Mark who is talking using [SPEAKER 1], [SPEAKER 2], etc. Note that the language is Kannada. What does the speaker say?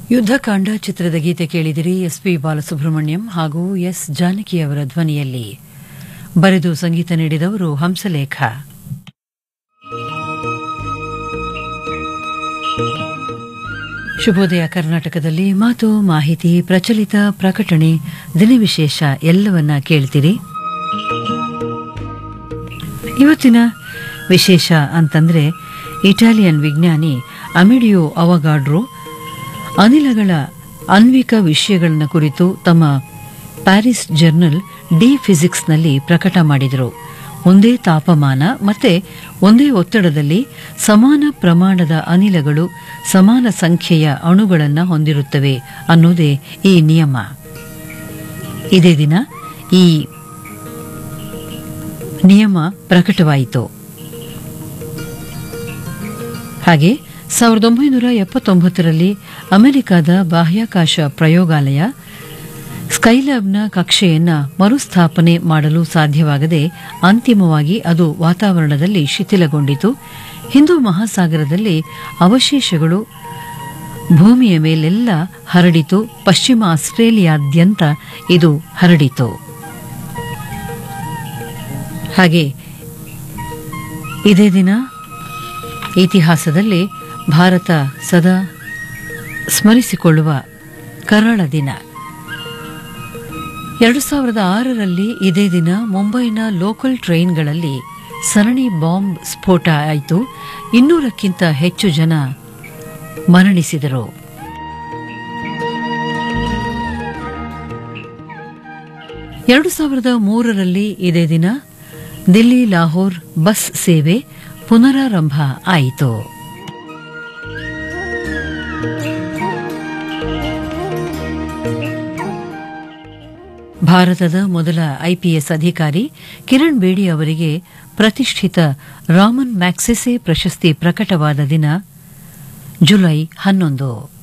[SPEAKER 1] ಯುದ್ಧಕಾಂಡ ಚಿತ್ರದ ಗೀತೆ ಕೇಳಿದಿರಿ ಎಸ್ ಪಿ ಬಾಲಸುಬ್ರಹ್ಮಣ್ಯಂ ಹಾಗೂ ಎಸ್ ಜಾನಕಿ ಅವರ ಧ್ವನಿಯಲ್ಲಿ ಬರೆದು ಸಂಗೀತ ನೀಡಿದವರು ಹಂಸಲೇಖ ಶುಭೋದಯ ಕರ್ನಾಟಕದಲ್ಲಿ ಮಾತು ಮಾಹಿತಿ ಪ್ರಚಲಿತ ಪ್ರಕಟಣೆ ದಿನವಿಶೇಷ ಎಲ್ಲವನ್ನ ಕೇಳ್ತೀರಿ ಇವತ್ತಿನ ವಿಶೇಷ ಅಂತಂದ್ರೆ ಇಟಾಲಿಯನ್ ವಿಜ್ಞಾನಿ ಅಮಿಡಿಯೋ ಅವಗಾಡ್ರೋ ಅನಿಲಗಳ ಆಣ್ವಿಕ ವಿಷಯಗಳನ್ನ ಕುರಿತು ತಮ್ಮ ಪ್ಯಾರಿಸ್ ಜರ್ನಲ್ ಡಿ ಫಿಸಿಕ್ಸ್ನಲ್ಲಿ ಪ್ರಕಟ ಮಾಡಿದರು ಒಂದೇ ತಾಪಮಾನ ಮತ್ತೆ ಒಂದೇ ಒತ್ತಡದಲ್ಲಿ ಸಮಾನ ಪ್ರಮಾಣದ ಅನಿಲಗಳು ಸಮಾನ ಸಂಖ್ಯೆಯ ಅಣುಗಳನ್ನು ಹೊಂದಿರುತ್ತವೆ ಅನ್ನೋದೇ ಈ ನಿಯಮ ಇದೇ ದಿನ ಈ ನಿಯಮ ಪ್ರಕಟವಾಯಿತು ಹಾಗೆ ಸಾವಿರದ ಒಂಬೈನೂರ ಎಪ್ಪತ್ತೊಂಬತ್ತರಲ್ಲಿ ಅಮೆರಿಕದ ಬಾಹ್ಯಾಕಾಶ ಪ್ರಯೋಗಾಲಯ ಸ್ಕೈಲ್ಯಾಬ್ನ ಕಕ್ಷೆಯನ್ನ ಮರುಸ್ಥಾಪನೆ ಮಾಡಲು ಸಾಧ್ಯವಾಗದೆ ಅಂತಿಮವಾಗಿ ಅದು ವಾತಾವರಣದಲ್ಲಿ ಶಿಥಿಲಗೊಂಡಿತು ಹಿಂದೂ ಮಹಾಸಾಗರದಲ್ಲಿ ಅವಶೇಷಗಳು ಭೂಮಿಯ ಮೇಲೆಲ್ಲ ಹರಡಿತು ಪಶ್ಚಿಮ ಆಸ್ಟ್ರೇಲಿಯಾದ್ಯಂತ ಇದು ಹರಡಿತು ಹಾಗೆ ಇದೇ ದಿನ ಇತಿಹಾಸದಲ್ಲಿ ಭಾರತ ಸದಾ ಸ್ಮರಿಸಿಕೊಳ್ಳುವ ಕರಾಳ ದಿನ ಎರಡು ಸಾವಿರದ ಆರರಲ್ಲಿ ಇದೇ ದಿನ ಮುಂಬೈನ ಲೋಕಲ್ ಟ್ರೈನ್ಗಳಲ್ಲಿ ಸರಣಿ ಬಾಂಬ್ ಸ್ಫೋಟ ಆಯಿತು ಇನ್ನೂರಕ್ಕಿಂತ ಹೆಚ್ಚು ಜನ ಮರಣಿಸಿದರು ಎರಡು ಸಾವಿರದ ಮೂರರಲ್ಲಿ ಇದೇ ದಿನ ದಿಲ್ಲಿ ಲಾಹೋರ್ ಬಸ್ ಸೇವೆ ಪುನರಾರಂಭ ಆಯಿತು ಭಾರತದ ಮೊದಲ ಐಪಿಎಸ್ ಅಧಿಕಾರಿ ಕಿರಣ್ ಬೇಡಿ ಅವರಿಗೆ ಪ್ರತಿಷ್ಠಿತ ರಾಮನ್ ಮ್ಯಾಕ್ಸೆಸೆ ಪ್ರಶಸ್ತಿ ಪ್ರಕಟವಾದ ದಿನ ಜುಲೈ ಹನ್ನೊಂದು